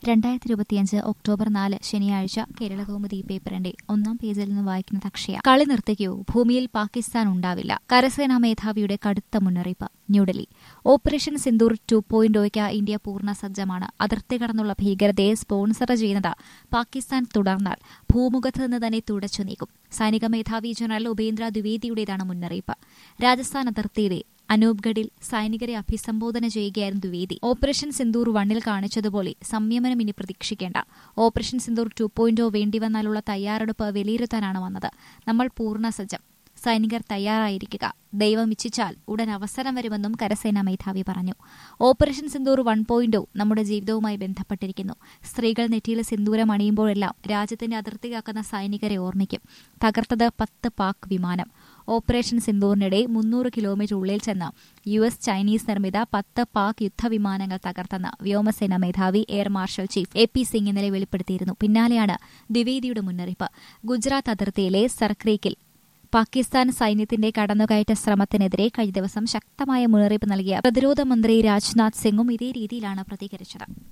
രണ്ടായിരത്തി ഇരുപത്തിയഞ്ച് ഒക്ടോബർ നാല് ശനിയാഴ്ച കേരളകൗമുദി പേപ്പറിന്റെ ഒന്നാം പേജിൽ നിന്ന് വായിക്കുന്ന അക്ഷയ കളി നിർത്തിക്കൂ ഭൂമിയിൽ പാകിസ്ഥാൻ ഉണ്ടാവില്ല കരസേനാ മേധാവിയുടെ കടുത്ത മുന്നറിയിപ്പ് New Delhi operation Sindoor two point India പൂർണ്ണ സജ്ജമാണ് അതിർത്തി കടന്നുള്ള ഭീകരതയെ സ്പോൺസർ ചെയ്യുന്നത് പാകിസ്ഥാൻ തുടർന്നാൽ ഭൂമുഖത്ത് നിന്ന് തന്നെ തുടച്ചു നീക്കും സൈനിക മേധാവി ജനറൽ ഉപേന്ദ്ര ദ്വിവേദിയുടേതാണ് മുന്നറിയിപ്പ് രാജസ്ഥാൻ അതിർത്തിയിലെ അനൂപ്ഗഡിൽ സൈനികരെ അഭിസംബോധന ചെയ്യുകയായിരുന്നു ദ്വിവേദി ഓപ്പറേഷൻ സിന്ദൂർ വണ്ണിൽ കാണിച്ചതുപോലെ സംയമനം ഇനി പ്രതീക്ഷിക്കേണ്ട ഓപ്പറേഷൻ സിന്ദൂർ ടു പോയിന്റോ വേണ്ടിവന്നാലുള്ള തയ്യാറെടുപ്പ് വിലയിരുത്താനാണ് വന്നത് നമ്മൾ പൂർണ്ണ സജ്ജം സൈനികർ തയ്യാറായിരിക്കുക ദൈവം ഇച്ഛിച്ചാൽ ഉടൻ അവസരം വരുമെന്നും കരസേനാ മേധാവി പറഞ്ഞു ഓപ്പറേഷൻ സിന്ദൂർ വൺ പോയിന്റോ നമ്മുടെ ജീവിതവുമായി ബന്ധപ്പെട്ടിരിക്കുന്നു സ്ത്രീകൾ നെറ്റിയിൽ സിന്ദൂരം അണിയുമ്പോഴെല്ലാം രാജ്യത്തിന്റെ അതിർത്തി കാക്കുന്ന സൈനികരെ ഓർമ്മിക്കും തകർത്തത് പത്ത് പാക് വിമാനം ഓപ്പറേഷൻ സിന്ദൂറിനിടെ മുന്നൂറ് കിലോമീറ്റർ ഉള്ളിൽ ചെന്ന് യു എസ് ചൈനീസ് നിർമ്മിത പത്ത് പാക് യുദ്ധവിമാനങ്ങൾ തകർത്തെന്ന് വ്യോമസേന മേധാവി air marshal chief A P Singh ഇന്നലെ വെളിപ്പെടുത്തിയിരുന്നു പിന്നാലെയാണ് ദ്വിവേദിയുടെ മുന്നറിയിപ്പ് ഗുജറാത്ത് അതിർത്തിയിലെ സർക്രീക്കിൽ പാകിസ്ഥാൻ സൈന്യത്തിന്റെ കടന്നുകയറ്റ ശ്രമത്തിനെതിരെ കഴിഞ്ഞ ദിവസം ശക്തമായ മുന്നറിയിപ്പ് നൽകിയ പ്രതിരോധ മന്ത്രി രാജ്നാഥ് സിംഗും ഇതേ രീതിയിലാണ് പ്രതികരിച്ചത്